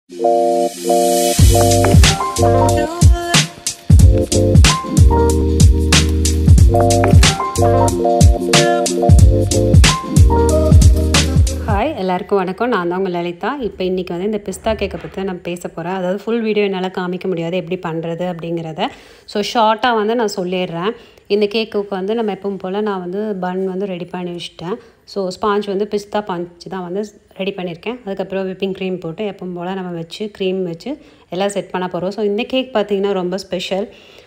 hi எல்லாருக்கும் வணக்கம் நான் தான் உங்கள் லலிதா இப்போ இன்றைக்கி வந்து இந்த பிஸ்தா கேக்கை பற்றி நான் பேச போகிறேன் அதாவது ஃபுல் வீடியோ என்னால் காமிக்க முடியாது எப்படி பண்ணுறது அப்படிங்கிறத ஸோ ஷார்ட்டாக வந்து நான் சொல்லிடுறேன் இந்த கேக்குக்கு வந்து நம்ம எப்பவும் போல் நான் வந்து பன் வந்து ரெடி பண்ணி வச்சுட்டேன் ஸோ ஸ்பாஞ்ச் வந்து பிஸ்தா பஞ்ச் தான் வந்து ரெடி பண்ணியிருக்கேன் அதுக்கப்புறம் விப்பிங் க்ரீம் போட்டு எப்பவும் போல் நம்ம வச்சு க்ரீம் வச்சு எல்லாம் செட் பண்ண போகிறோம் ஸோ இந்த கேக் பார்த்திங்கன்னா ரொம்ப ஸ்பெஷல்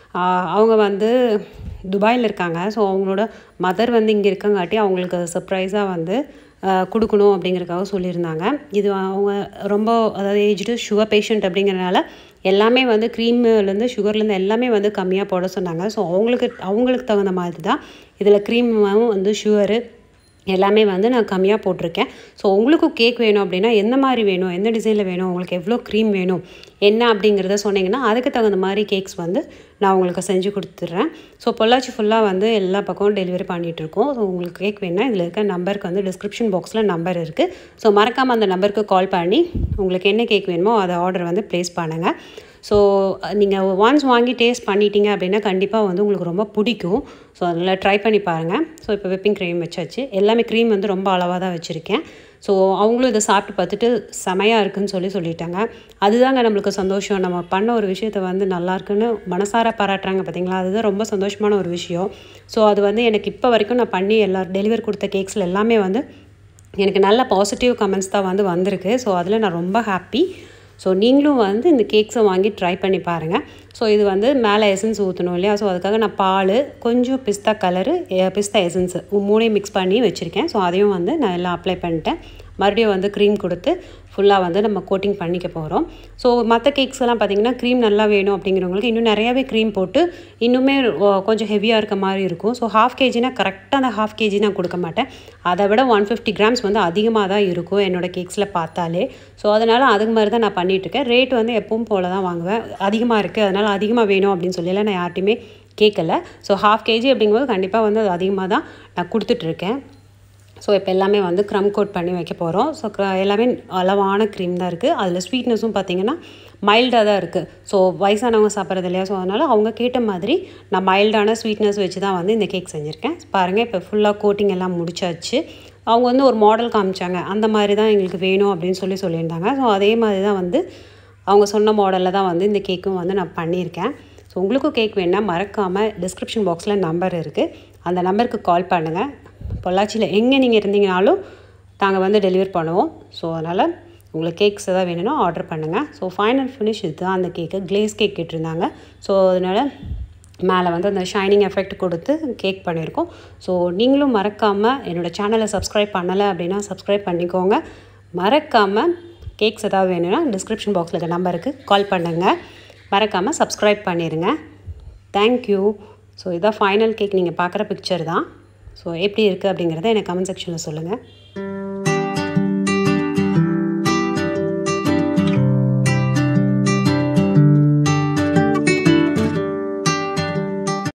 அவங்க வந்து துபாயில் இருக்காங்க ஸோ அவங்களோட மதர் வந்து இங்கே இருக்கங்காட்டி அவங்களுக்கு சர்ப்ரைஸாக வந்து கொடுக்கணும் அப்படிங்கிறதுக்காக சொல்லியிருந்தாங்க இது அவங்க ரொம்ப அதாவது ஏஜ்டு சுகர் பேஷண்ட் அப்படிங்கிறனால எல்லாமே வந்து க்ரீம்லேருந்து சுகர்லேருந்து எல்லாமே வந்து கம்மியாக போட சொன்னாங்க ஸோ அவங்களுக்கு அவங்களுக்கு தகுந்த மாதிரி தான் இதில் க்ரீமும் வந்து சுகரு எல்லாமே வந்து நான் கம்மியாக போட்டிருக்கேன் ஸோ உங்களுக்கும் கேக் வேணும் அப்படின்னா எந்த மாதிரி வேணும் எந்த டிசைனில் வேணும் உங்களுக்கு எவ்வளோ க்ரீம் வேணும் என்ன அப்படிங்கிறத சொன்னீங்கன்னா அதுக்கு தகுந்த மாதிரி கேக்ஸ் வந்து நான் உங்களுக்கு செஞ்சு கொடுத்துட்றேன் ஸோ பொள்ளாச்சி ஃபுல்லாக வந்து எல்லா பக்கமும் டெலிவரி பண்ணிகிட்ருக்கோம் ஸோ உங்களுக்கு கேக் வேணுன்னா இதில் இருக்க நம்பருக்கு வந்து டிஸ்கிரிப்ஷன் பாக்ஸில் நம்பர் இருக்குது ஸோ மறக்காமல் அந்த நம்பருக்கு கால் பண்ணி உங்களுக்கு என்ன கேக் வேணுமோ அதை ஆர்டர் வந்து ப்ளேஸ் பண்ணுங்கள் ஸோ நீங்கள் ஒன்ஸ் வாங்கி டேஸ்ட் பண்ணிட்டீங்க அப்படின்னா கண்டிப்பாக வந்து உங்களுக்கு ரொம்ப பிடிக்கும் ஸோ அதில் ட்ரை பண்ணி பாருங்கள் ஸோ இப்போ விப்பிங் க்ரீம் வச்சாச்சு எல்லாமே க்ரீம் வந்து ரொம்ப அளவாக தான் வச்சுருக்கேன் ஸோ அவங்களும் இதை சாப்பிட்டு பார்த்துட்டு செமையாக இருக்குன்னு சொல்லி சொல்லிட்டாங்க அதுதாங்க நம்மளுக்கு சந்தோஷம் நம்ம பண்ண ஒரு விஷயத்த வந்து நல்லா இருக்குன்னு மனசார பாராட்டுறாங்க பார்த்தீங்களா அதுதான் ரொம்ப சந்தோஷமான ஒரு விஷயம் ஸோ அது வந்து எனக்கு இப்போ வரைக்கும் நான் பண்ணி எல்லா டெலிவரி கொடுத்த கேக்ஸில் எல்லாமே வந்து எனக்கு நல்ல பாசிட்டிவ் கமெண்ட்ஸ் தான் வந்து வந்திருக்கு ஸோ அதில் நான் ரொம்ப ஹாப்பி ஸோ நீங்களும் வந்து இந்த கேக்ஸை வாங்கி ட்ரை பண்ணி பாருங்கள் ஸோ இது வந்து மேலே எசன்ஸ் ஊற்றணும் இல்லையா ஸோ அதுக்காக நான் பால் கொஞ்சம் பிஸ்தா கலரு பிஸ்தா எசன்ஸு மூணையும் மிக்ஸ் பண்ணி வச்சுருக்கேன் ஸோ அதையும் வந்து நான் எல்லாம் அப்ளை பண்ணிட்டேன் மறுபடியும் வந்து க்ரீம் கொடுத்து ஃபுல்லாக வந்து நம்ம கோட்டிங் பண்ணிக்க போகிறோம் ஸோ மற்ற கேக்ஸ் எல்லாம் பார்த்திங்கன்னா க்ரீம் நல்லா வேணும் அப்படிங்கிறவங்களுக்கு இன்னும் நிறையாவே க்ரீம் போட்டு இன்னுமே கொஞ்சம் ஹெவியாக இருக்க மாதிரி இருக்கும் ஸோ ஹாஃப் கேஜினா கரெக்டாக அந்த ஹாஃப் கேஜி நான் கொடுக்க மாட்டேன் அதை விட ஒன் ஃபிஃப்டி கிராம்ஸ் வந்து அதிகமாக தான் இருக்கும் என்னோடய கேக்ஸில் பார்த்தாலே ஸோ அதனால் அதுக்கு மாதிரி தான் நான் பண்ணிகிட்ருக்கேன் ரேட் வந்து எப்பவும் போல் தான் வாங்குவேன் அதிகமாக இருக்குது அதனால் அதிகமாக வேணும் அப்படின்னு சொல்லல நான் யார்ட்டையுமே கேட்கல ஸோ ஹாஃப் கேஜி அப்படிங்கும்போது கண்டிப்பாக வந்து அது அதிகமாக தான் நான் கொடுத்துட்ருக்கேன் ஸோ இப்போ எல்லாமே வந்து க்ரம் கோட் பண்ணி வைக்க போகிறோம் ஸோ எல்லாமே அளவான க்ரீம் தான் இருக்குது அதில் ஸ்வீட்னஸும் பார்த்திங்கன்னா மைல்டாக தான் இருக்குது ஸோ வயசானவங்க சாப்பிட்றது இல்லையா ஸோ அதனால் அவங்க கேட்ட மாதிரி நான் மைல்டான ஸ்வீட்னஸ் வச்சு தான் வந்து இந்த கேக் செஞ்சுருக்கேன் பாருங்கள் இப்போ ஃபுல்லாக கோட்டிங் எல்லாம் முடிச்சாச்சு அவங்க வந்து ஒரு மாடல் காமிச்சாங்க அந்த மாதிரி தான் எங்களுக்கு வேணும் அப்படின்னு சொல்லி சொல்லியிருந்தாங்க ஸோ அதே மாதிரி தான் வந்து அவங்க சொன்ன மாடலில் தான் வந்து இந்த கேக்கும் வந்து நான் பண்ணியிருக்கேன் ஸோ உங்களுக்கும் கேக் வேணால் மறக்காமல் டிஸ்கிரிப்ஷன் பாக்ஸில் நம்பர் இருக்குது அந்த நம்பருக்கு கால் பண்ணுங்கள் பொள்ளாச்சியில் எங்கே நீங்கள் இருந்தீங்கனாலும் நாங்கள் வந்து டெலிவர் பண்ணுவோம் ஸோ அதனால் உங்களுக்கு கேக்ஸ் எதாவது வேணும்னா ஆர்டர் பண்ணுங்கள் ஸோ ஃபைனல் ஃபினிஷ் இதுதான் அந்த கேக்கு கிளேஸ் கேக் கேட்டிருந்தாங்க ஸோ அதனால் மேலே வந்து அந்த ஷைனிங் எஃபெக்ட் கொடுத்து கேக் பண்ணியிருக்கோம் ஸோ நீங்களும் மறக்காமல் என்னோடய சேனலை சப்ஸ்கிரைப் பண்ணலை அப்படின்னா சப்ஸ்கிரைப் பண்ணிக்கோங்க மறக்காமல் கேக்ஸ் எதாவது வேணும்னா டிஸ்கிரிப்ஷன் பாக்ஸில் இருக்க நம்பருக்கு கால் பண்ணுங்கள் மறக்காமல் சப்ஸ்கிரைப் பண்ணிடுங்க தேங்க்யூ ஸோ இதான் ஃபைனல் கேக் நீங்கள் பார்க்குற பிக்சர் தான் ஸோ எப்படி இருக்குது அப்படிங்கிறத எனக்கு கமெண்ட் செக்ஷனில் சொல்லுங்கள்